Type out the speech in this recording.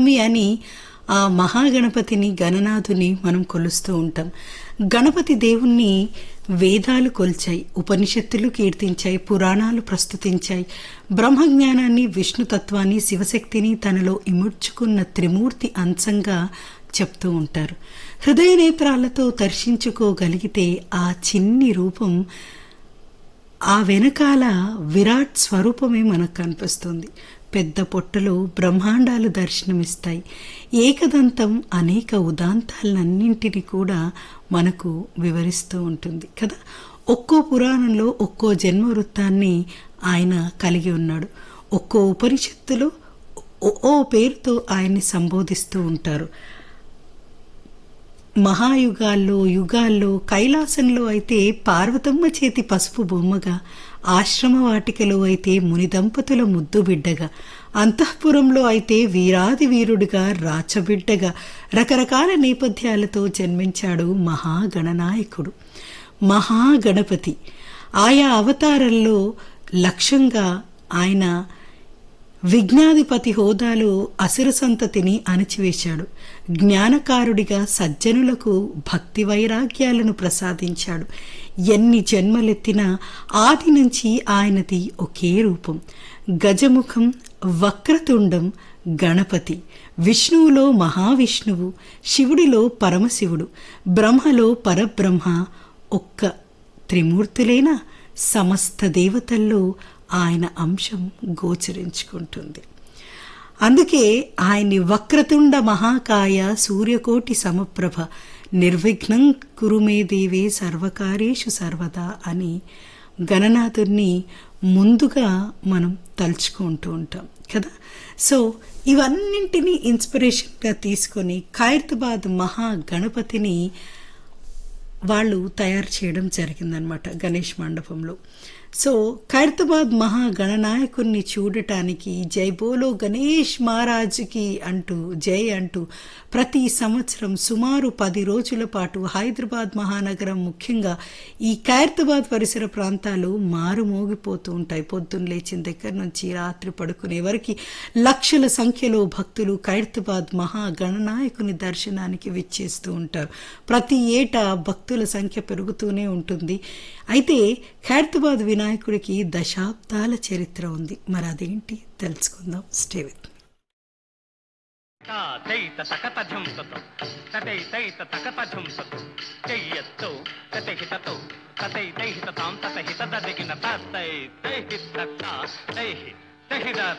స్వామి అని ఆ మహాగణపతిని గణనాథుని మనం కొలుస్తూ ఉంటాం గణపతి దేవుణ్ణి వేదాలు కొల్చాయి ఉపనిషత్తులు కీర్తించాయి పురాణాలు ప్రస్తుతించాయి బ్రహ్మజ్ఞానాన్ని విష్ణుతత్వాన్ని శివశక్తిని తనలో ఇముడ్చుకున్న త్రిమూర్తి అంశంగా చెప్తూ ఉంటారు హృదయ నేత్రాలతో దర్శించుకోగలిగితే ఆ చిన్ని రూపం ఆ వెనకాల విరాట్ స్వరూపమే మనకు కనిపిస్తుంది పెద్ద పొట్టలో బ్రహ్మాండాలు దర్శనమిస్తాయి ఏకదంతం అనేక ఉదాంతాలన్నింటినీ కూడా మనకు వివరిస్తూ ఉంటుంది కదా ఒక్కో పురాణంలో ఒక్కో జన్మ వృత్తాన్ని ఆయన కలిగి ఉన్నాడు ఒక్కో ఉపనిషత్తులో ఓ- ఓ పేరుతో ఆయన్ని సంబోధిస్తూ ఉంటారు మహాయుగాల్లో యుగాల్లో కైలాసంలో అయితే పార్వతమ్మ చేతి పసుపు బొమ్మగా ఆశ్రమ వాటికలో అయితే ముని దంపతుల ముద్దు బిడ్డగా అంతఃపురంలో అయితే వీరాది వీరుడిగా రాచబిడ్డగా రకరకాల నేపథ్యాలతో జన్మించాడు మహాగణనాయకుడు మహాగణపతి ఆయా అవతారంలో లక్ష్యంగా ఆయన విజ్ఞాధిపతి హోదాలో అసుర సంతతిని అణచివేశాడు జ్ఞానకారుడిగా సజ్జనులకు భక్తి వైరాగ్యాలను ప్రసాదించాడు ఎన్ని జన్మలెత్తినా ఆది నుంచి ఆయనది ఒకే రూపం గజముఖం వక్రతుండం గణపతి విష్ణువులో మహావిష్ణువు శివుడిలో పరమశివుడు బ్రహ్మలో పరబ్రహ్మ ఒక్క త్రిమూర్తులైన సమస్త దేవతల్లో ఆయన అంశం గోచరించుకుంటుంది అందుకే ఆయన్ని వక్రతుండ మహాకాయ సూర్యకోటి సమప్రభ నిర్విఘ్నం కురుమే దేవే సర్వకార్యేషు సర్వదా అని గణనాథుణ్ణి ముందుగా మనం తలుచుకుంటూ ఉంటాం కదా సో ఇవన్నింటినీ ఇన్స్పిరేషన్గా తీసుకొని ఖైరతాబాద్ మహా గణపతిని వాళ్ళు తయారు చేయడం జరిగిందనమాట గణేష్ మండపంలో సో ఖైరతాబాద్ మహా గణనాయకుణ్ణి చూడటానికి జై బోలో గణేష్ మహారాజుకి అంటూ జై అంటూ ప్రతి సంవత్సరం సుమారు పది రోజుల పాటు హైదరాబాద్ మహానగరం ముఖ్యంగా ఈ ఖైరతాబాద్ పరిసర ప్రాంతాలు మారుమోగిపోతూ ఉంటాయి పొద్దున్న లేచిన దగ్గర నుంచి రాత్రి పడుకునే వరకు లక్షల సంఖ్యలో భక్తులు ఖైరతాబాద్ మహా గణనాయకుని దర్శనానికి విచ్చేస్తూ ఉంటారు ప్రతి ఏటా భక్తుల సంఖ్య పెరుగుతూనే ఉంటుంది అయితే ఖైరతాబాద్ వినాయకుడికి దశాబ్దాల చరిత్ర ఉంది మరి అదేంటి తెలుసుకుందాం స్టే విత్ తైత తకత ఝంసతో తటై తైత తకత ఝంసతో చెయ్యత్తు తతహితతో తతై తైహిత తాం తతహిత దదిగిన తై తైహిత తై తహిద